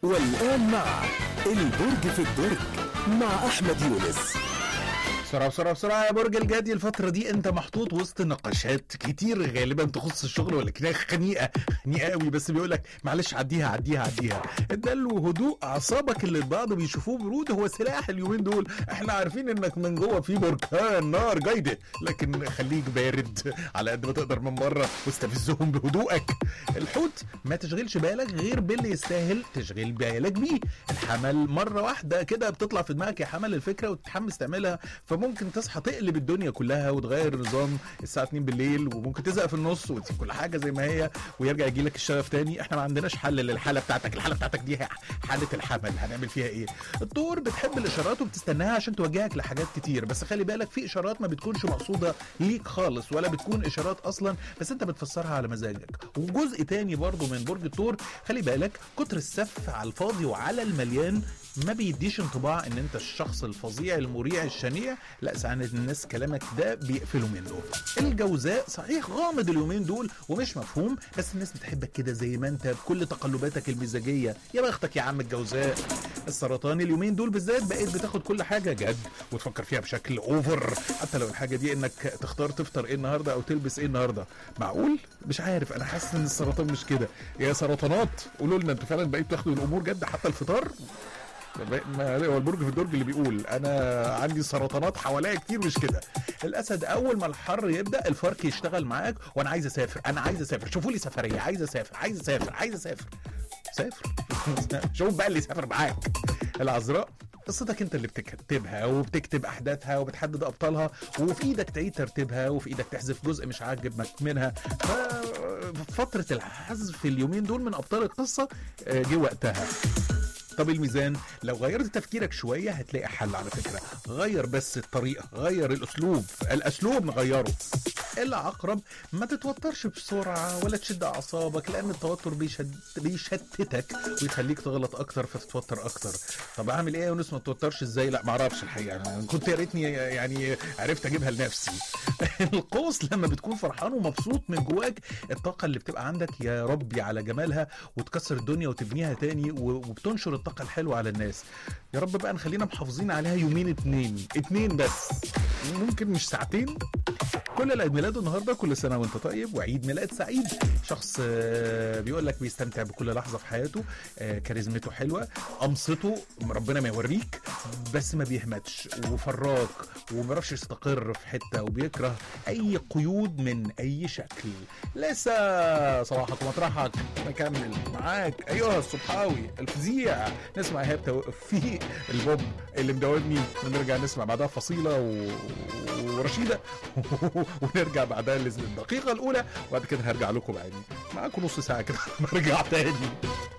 والآن مع البرج في الدرج مع أحمد يونس بسرعة بسرعة بسرعة يا برج الجدي الفترة دي انت محطوط وسط نقاشات كتير غالبا تخص الشغل ولا كده خنيقة خنيقة قوي بس بيقول لك معلش عديها عديها عديها ده هدوء اعصابك اللي البعض بيشوفوه برود هو سلاح اليومين دول احنا عارفين انك من جوه في بركان نار جايدة لكن خليك بارد على قد ما تقدر من بره واستفزهم بهدوءك الحوت ما تشغلش بالك غير باللي يستاهل تشغل بالك بيه الحمل مرة واحدة كده بتطلع في دماغك يا حمل الفكرة وتتحمس تعملها فممكن تصحى تقلب الدنيا كلها وتغير نظام الساعة 2 بالليل وممكن تزهق في النص وتسيب كل حاجة زي ما هي ويرجع يجي لك الشغف تاني احنا ما عندناش حل للحالة بتاعتك الحالة بتاعتك دي حالة الحمل هنعمل فيها ايه الطور بتحب الاشارات وبتستناها عشان توجهك لحاجات كتير بس خلي بالك في اشارات ما بتكونش مقصودة ليك خالص ولا بتكون اشارات اصلا بس انت بتفسرها على مزاجك وجزء تاني برضو من برج الثور خلي بالك كتر السف على الفاضي وعلى المليان ما بيديش انطباع ان انت الشخص الفظيع المريع الشنيع لا ساعات الناس كلامك ده بيقفلوا منه الجوزاء صحيح غامض اليومين دول ومش مفهوم بس الناس بتحبك كده زي ما انت بكل تقلباتك المزاجيه يا بختك يا عم الجوزاء السرطان اليومين دول بالذات بقيت بتاخد كل حاجه جد وتفكر فيها بشكل اوفر حتى لو الحاجه دي انك تختار تفطر ايه النهارده او تلبس ايه النهارده معقول مش عارف انا حاسس ان السرطان مش كده يا سرطانات قولوا لنا انتوا فعلا بقيتوا تاخدوا الامور جد حتى الفطار ما هو البرج في الدرج اللي بيقول انا عندي سرطانات حواليا كتير مش كده الاسد اول ما الحر يبدا الفرق يشتغل معاك وانا عايز اسافر انا عايز اسافر شوفوا لي سفريه عايز اسافر عايز اسافر عايز اسافر سافر شوف بقى اللي يسافر معاك العذراء قصتك انت اللي بتكتبها وبتكتب احداثها وبتحدد ابطالها وفي ايدك تعيد ترتيبها وفي ايدك تحذف جزء مش عاجبك منها فتره الحذف اليومين دول من ابطال القصه جه وقتها طب الميزان لو غيرت تفكيرك شويه هتلاقي حل على فكره غير بس الطريقه غير الاسلوب الاسلوب نغيره العقرب ما تتوترش بسرعه ولا تشد اعصابك لان التوتر بيشد بيشتتك ويخليك تغلط اكتر فتتوتر اكتر طب اعمل ايه يا يونس ما تتوترش ازاي لا ما اعرفش الحقيقه انا كنت يا ريتني يعني عرفت اجيبها لنفسي القوس لما بتكون فرحان ومبسوط من جواك الطاقه اللي بتبقى عندك يا ربي على جمالها وتكسر الدنيا وتبنيها تاني وبتنشر الطاقه الحلوه على الناس يا رب بقى نخلينا محافظين عليها يومين اتنين اتنين بس ممكن مش ساعتين كل اللي عيد ميلاده النهارده كل سنه وانت طيب وعيد ميلاد سعيد شخص بيقول لك بيستمتع بكل لحظه في حياته كاريزمته حلوه قمصته ربنا ما يوريك بس ما بيهمتش وفراك وما بيعرفش يستقر في حته وبيكره اي قيود من اي شكل لسه صباحك ومطرحك نكمل معاك ايها الصبحاوي الفظيع نسمع ايهاب توقف في البوب اللي مداومني ونرجع نسمع بعدها فصيله و... ورشيده ونرجع بعدها للدقيقه الاولى وبعد كده هرجع لكم بعدين معاكم نص ساعه كده نرجع تاني